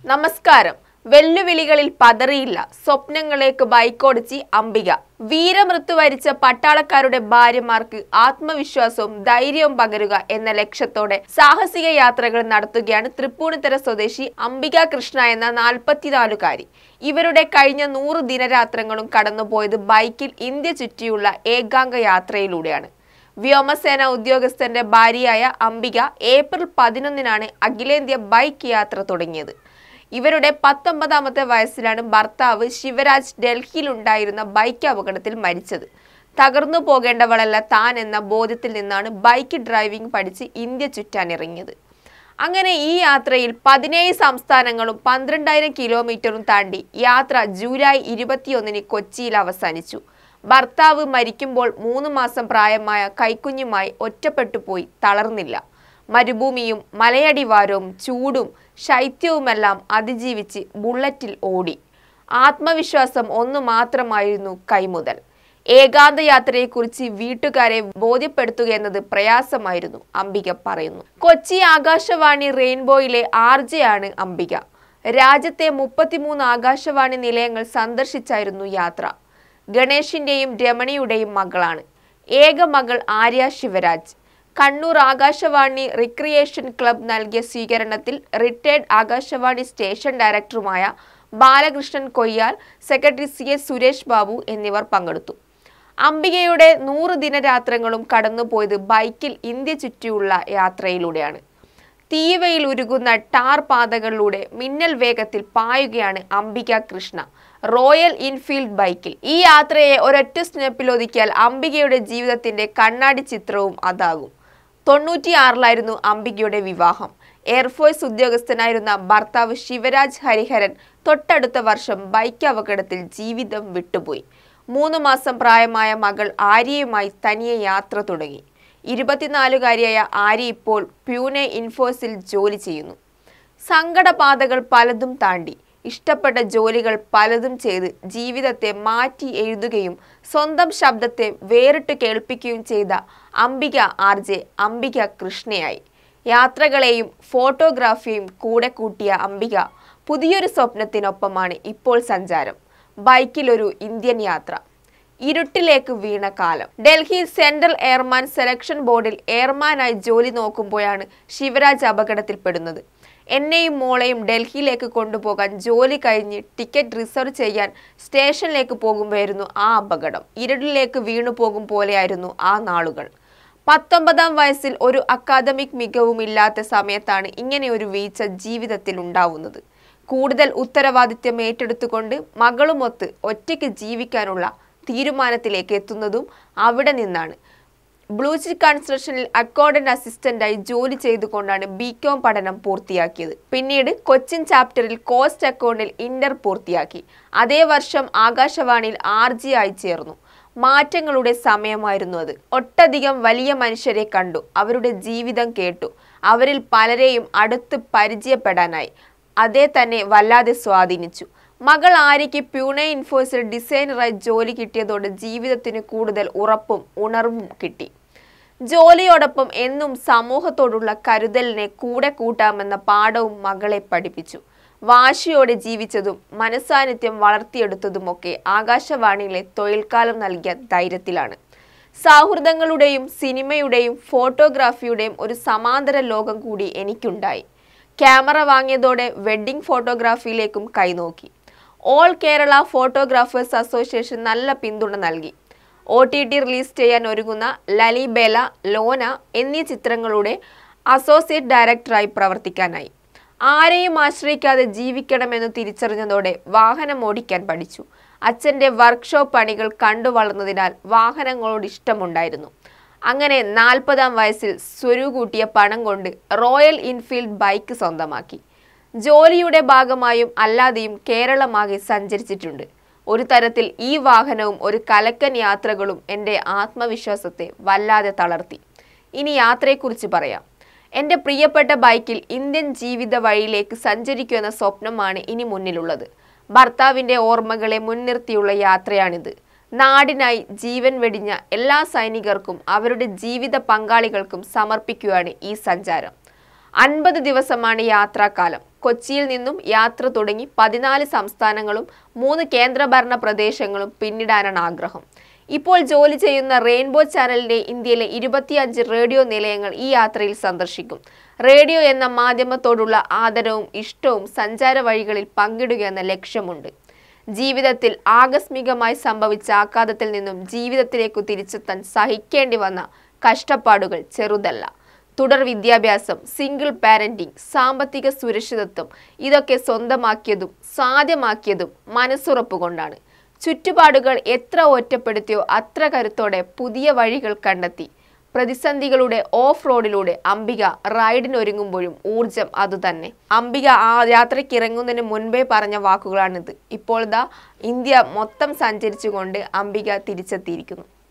നമസ്കാരം വെല്ലുവിളികളിൽ പതറിയില്ല സ്വപ്നങ്ങളേക്ക് ബൈക്കോടിച്ച് അംബിക വീരമൃത്യു വരിച്ച പട്ടാളക്കാരുടെ ഭാര്യമാർക്ക് ആത്മവിശ്വാസവും ധൈര്യവും പകരുക എന്ന ലക്ഷ്യത്തോടെ സാഹസിക യാത്രകൾ നടത്തുകയാണ് തൃപ്പൂണിത്തര സ്വദേശി അംബിക കൃഷ്ണ എന്ന നാൽപ്പത്തിനാലുകാരി ഇവരുടെ കഴിഞ്ഞ നൂറ് ദിനരാത്രങ്ങളും കടന്നുപോയത് ബൈക്കിൽ ഇന്ത്യ ചുറ്റിയുള്ള ഏകാംഗ യാത്രയിലൂടെയാണ് വ്യോമസേന ഉദ്യോഗസ്ഥന്റെ ഭാര്യയായ അംബിക ഏപ്രിൽ പതിനൊന്നിനാണ് അഖിലേന്ത്യാ ബൈക്ക് യാത്ര തുടങ്ങിയത് ഇവരുടെ പത്തൊമ്പതാമത്തെ വയസ്സിലാണ് ഭർത്താവ് ശിവരാജ് ഡൽഹിയിലുണ്ടായിരുന്ന ബൈക്ക് അപകടത്തിൽ മരിച്ചത് തകർന്നു പോകേണ്ടവളല്ല താൻ എന്ന ബോധ്യത്തിൽ നിന്നാണ് ബൈക്ക് ഡ്രൈവിംഗ് പഠിച്ച് ഇന്ത്യ ചുറ്റാനിറങ്ങിയത് അങ്ങനെ ഈ യാത്രയിൽ പതിനേഴ് സംസ്ഥാനങ്ങളും പന്ത്രണ്ടായിരം കിലോമീറ്ററും താണ്ടി യാത്ര ജൂലൈ ഇരുപത്തിയൊന്നിന് കൊച്ചിയിൽ അവസാനിച്ചു ഭർത്താവ് മരിക്കുമ്പോൾ മൂന്ന് മാസം പ്രായമായ കൈക്കുഞ്ഞുമായി ഒറ്റപ്പെട്ടു പോയി തളർന്നില്ല മരുഭൂമിയും മലയടിവാരവും ചൂടും ശൈത്യവുമെല്ലാം അതിജീവിച്ച് ബുള്ളറ്റിൽ ഓടി ആത്മവിശ്വാസം ഒന്നു മാത്രമായിരുന്നു കൈമുതൽ ഏകാന്ത യാത്രയെക്കുറിച്ച് വീട്ടുകാരെ ബോധ്യപ്പെടുത്തുക എന്നത് പ്രയാസമായിരുന്നു അംബിക പറയുന്നു കൊച്ചി ആകാശവാണി റെയിൻബോയിലെ ആർജയാണ് അംബിക രാജ്യത്തെ മുപ്പത്തിമൂന്ന് ആകാശവാണി നിലയങ്ങൾ സന്ദർശിച്ചായിരുന്നു യാത്ര ഗണേഷിന്റെയും രമണിയുടെയും മകളാണ് ഏക മകൾ ആര്യ ശിവരാജ് കണ്ണൂർ ആകാശവാണി റിക്രിയേഷൻ ക്ലബ് നൽകിയ സ്വീകരണത്തിൽ റിട്ടയർഡ് ആകാശവാണി സ്റ്റേഷൻ ഡയറക്ടറുമായ Balakrishnan Koyyal secretary C S Suresh Babu എന്നിവർ പങ്കെടുത്തു അംബികയുടെ നൂറ് ദിനരാത്രങ്ങളും കടന്നുപോയത് ബൈക്കിൽ ഇന്ത്യ ചുറ്റിയുള്ള യാത്രയിലൂടെയാണ് തീവയിൽ ഉരുകുന്ന ടാർ പാതകളിലൂടെ മിന്നൽ വേഗത്തിൽ പായുകയാണ് അംബിക കൃഷ്ണ റോയൽ ഇൻഫീൽഡ് ബൈക്കിൽ ഈ യാത്രയെ ഒരൊറ്റ സ്നേപ്പിൽ ഒതുക്കിയാൽ അംബികയുടെ ജീവിതത്തിന്റെ കണ്ണാടി ചിത്രവും അതാകും തൊണ്ണൂറ്റിയാറിലായിരുന്നു അംബികയുടെ വിവാഹം എയർഫോഴ്സ് ഉദ്യോഗസ്ഥനായിരുന്ന ഭർത്താവ് ശിവരാജ് ഹരിഹരൻ തൊട്ടടുത്ത വർഷം ബൈക്ക് അപകടത്തിൽ ജീവിതം വിട്ടുപോയി മൂന്ന് മാസം പ്രായമായ മകൾ ആര്യയുമായി തനിയെ യാത്ര തുടങ്ങി ഇരുപത്തിനാലുകാരിയായ ആര്യ ഇപ്പോൾ പ്യൂനെ ഇൻഫോസിൽ ജോലി ചെയ്യുന്നു സങ്കടപാതകൾ പലതും താണ്ടി ഇഷ്ടപ്പെട്ട ജോലികൾ പലതും ചെയ്ത് ജീവിതത്തെ മാറ്റി എഴുതുകയും സ്വന്തം ശബ്ദത്തെ വേറിട്ട് കേൾപ്പിക്കുകയും ചെയ്ത അംബിക ആർജെ അംബിക കൃഷ്ണയായി യാത്രകളെയും ഫോട്ടോഗ്രാഫിയും കൂടെ കൂട്ടിയ അംബിക പുതിയൊരു സ്വപ്നത്തിനൊപ്പമാണ് ഇപ്പോൾ സഞ്ചാരം ബൈക്കിലൊരു ഇന്ത്യൻ യാത്ര ഇരുട്ടിലേക്ക് വീണ കാലം ഡൽഹി സെൻട്രൽ എയർമാൻ സെലക്ഷൻ ബോർഡിൽ എയർമാനായി ജോലി നോക്കുമ്പോഴാണ് ശിവരാജ് അപകടത്തിൽപ്പെടുന്നത് എന്നെയും മോളെയും ഡൽഹിയിലേക്ക് കൊണ്ടുപോകാൻ ജോലി കഴിഞ്ഞ് ടിക്കറ്റ് റിസർവ് ചെയ്യാൻ സ്റ്റേഷനിലേക്ക് പോകുമ്പോഴായിരുന്നു ആ അപകടം ഇരുട്ടിലേക്ക് വീണു പോകും പോലെയായിരുന്നു ആ നാളുകൾ പത്തൊമ്പതാം വയസ്സിൽ ഒരു അക്കാദമിക് മികവും ഇല്ലാത്ത സമയത്താണ് ഇങ്ങനെ ഒരു വീഴ്ച ജീവിതത്തിൽ ഉണ്ടാവുന്നത് കൂടുതൽ ഉത്തരവാദിത്യം ഏറ്റെടുത്തുകൊണ്ട് മകളുമൊത്ത് ഒറ്റയ്ക്ക് ജീവിക്കാനുള്ള തീരുമാനത്തിലേക്ക് എത്തുന്നതും അവിടെ നിന്നാണ് ബ്ലൂചി കൺസ്ട്രക്ഷനിൽ അക്കൗണ്ടന്റ് അസിസ്റ്റന്റായി ജോലി ചെയ്തുകൊണ്ടാണ് ബി കോം പഠനം പൂർത്തിയാക്കിയത് പിന്നീട് കൊച്ചിൻ ചാപ്റ്ററിൽ കോസ്റ്റ് അക്കൗണ്ടിൽ ഇന്റർ പൂർത്തിയാക്കി അതേ വർഷം ആകാശവാണിയിൽ ആർ ജി ആയി ചേർന്നു മാറ്റങ്ങളുടെ സമയമായിരുന്നു അത് ഒട്ടധികം വലിയ മനുഷ്യരെ കണ്ടു അവരുടെ ജീവിതം കേട്ടു അവരിൽ പലരെയും അടുത്ത് പരിചയപ്പെടാനായി അതേ തന്നെ വല്ലാതെ സ്വാധീനിച്ചു മകൾ ആര്യയ്ക്ക് പ്യൂണെ ഇൻഫോസിൽ ഡിസൈനറായി ജോലി കിട്ടിയതോടെ ജീവിതത്തിന് കൂടുതൽ ഉറപ്പും ഉണർവും കിട്ടി ജോലിയോടൊപ്പം എന്നും സമൂഹത്തോടുള്ള കരുതലിനെ കൂടെ കൂട്ടാമെന്ന പാഠവും മകളെ പഠിപ്പിച്ചു വാശിയോടെ ജീവിച്ചതും മനസാന്നിധ്യം വളർത്തിയെടുത്തതുമൊക്കെ ആകാശവാണിയിലെ തൊഴിൽക്കാലം നൽകിയ ധൈര്യത്തിലാണ് സൗഹൃദങ്ങളുടെയും സിനിമയുടെയും ഫോട്ടോഗ്രാഫിയുടെയും ഒരു സമാന്തര ലോകം കൂടി എനിക്കുണ്ടായി ക്യാമറ വാങ്ങിയതോടെ വെഡ്ഡിംഗ് ഫോട്ടോഗ്രാഫിയിലേക്കും കൈനോക്കി ഓൾ കേരള ഫോട്ടോഗ്രാഫേഴ്സ് അസോസിയേഷൻ നല്ല പിന്തുണ നൽകി ഒ ടി ടി റിലീസ് ചെയ്യാൻ ഒരുങ്ങുന്ന ലലിബേല ലോന എന്നീ ചിത്രങ്ങളുടെ അസോസിയേറ്റ് ഡയറക്ടറായി പ്രവർത്തിക്കാനായി ആരെയും ആശ്രയിക്കാതെ ജീവിക്കണമെന്ന് തിരിച്ചറിഞ്ഞതോടെ വാഹനം ഓടിക്കാൻ പഠിച്ചു അച്ഛൻ്റെ വർക്ക്ഷോപ്പ് പണികൾ കണ്ടു വളർന്നതിനാൽ വാഹനങ്ങളോട് ഇഷ്ടമുണ്ടായിരുന്നു അങ്ങനെ നാൽപ്പതാം വയസ്സിൽ സ്വരുകൂട്ടിയ പണം കൊണ്ട് റോയൽ ഇൻഫീൽഡ് ബൈക്ക് സ്വന്തമാക്കി ജോലിയുടെ ഭാഗമായും അല്ലാതെയും കേരളമാകെ സഞ്ചരിച്ചിട്ടുണ്ട് ഒരു തരത്തിൽ ഈ വാഹനവും ഒരു കലക്കൻ യാത്രകളും എൻ്റെ ആത്മവിശ്വാസത്തെ വല്ലാതെ തളർത്തി ഇനി യാത്രയെക്കുറിച്ച് പറയാം എൻ്റെ പ്രിയപ്പെട്ട ബൈക്കിൽ ഇന്ത്യൻ ജീവിത വഴിയിലേക്ക് സഞ്ചരിക്കുമെന്ന സ്വപ്നമാണ് ഇനി മുന്നിലുള്ളത് ഭർത്താവിൻ്റെ ഓർമ്മകളെ മുൻനിർത്തിയുള്ള യാത്രയാണിത് നാടിനായി ജീവൻ വെടിഞ്ഞ എല്ലാ സൈനികർക്കും അവരുടെ ജീവിത പങ്കാളികൾക്കും സമർപ്പിക്കുകയാണ് ഈ സഞ്ചാരം അൻപത് ദിവസമാണ് യാത്രാകാലം കൊച്ചിയിൽ നിന്നും യാത്ര തുടങ്ങി പതിനാല് സംസ്ഥാനങ്ങളും മൂന്ന് കേന്ദ്രഭരണ പ്രദേശങ്ങളും പിന്നിടാനാണ് ആഗ്രഹം ഇപ്പോൾ ജോലി ചെയ്യുന്ന റെയിൻബോ ചാനലിന്റെ ഇന്ത്യയിലെ ഇരുപത്തിയഞ്ച് റേഡിയോ നിലയങ്ങൾ ഈ യാത്രയിൽ സന്ദർശിക്കും റേഡിയോ എന്ന മാധ്യമത്തോടുള്ള ആദരവും ഇഷ്ടവും സഞ്ചാര വഴികളിൽ പങ്കിടുക എന്ന ലക്ഷ്യമുണ്ട് ജീവിതത്തിൽ ആകസ്മികമായി സംഭവിച്ച ആഘാതത്തിൽ നിന്നും ജീവിതത്തിലേക്കു തിരിച്ചെത്താൻ സഹിക്കേണ്ടി വന്ന കഷ്ടപ്പാടുകൾ ചെറുതല്ല തുടർ വിദ്യാഭ്യാസം സിംഗിൾ പാരന്റിംഗ് സാമ്പത്തിക സുരക്ഷിതത്വം ഇതൊക്കെ സ്വന്തമാക്കിയതും സാധ്യമാക്കിയതും മനസ്സുറപ്പ് കൊണ്ടാണ് ചുറ്റുപാടുകൾ എത്ര ഒറ്റപ്പെടുത്തിയോ അത്ര കരുത്തോടെ പുതിയ വഴികൾ കണ്ടെത്തി പ്രതിസന്ധികളുടെ ഓഫ് റോഡിലൂടെ അംബിക റൈഡിനൊരുങ്ങുമ്പോഴും ഊർജം അതുതന്നെ അംബിക ആ യാത്രയ്ക്ക് ഇറങ്ങുന്നതിന് മുൻപേ പറഞ്ഞ വാക്കുകളാണിത് ഇപ്പോൾ ദാ ഇന്ത്യ മൊത്തം സഞ്ചരിച്ചുകൊണ്ട് അംബിക തിരിച്ചെത്തിയിരിക്കുന്നു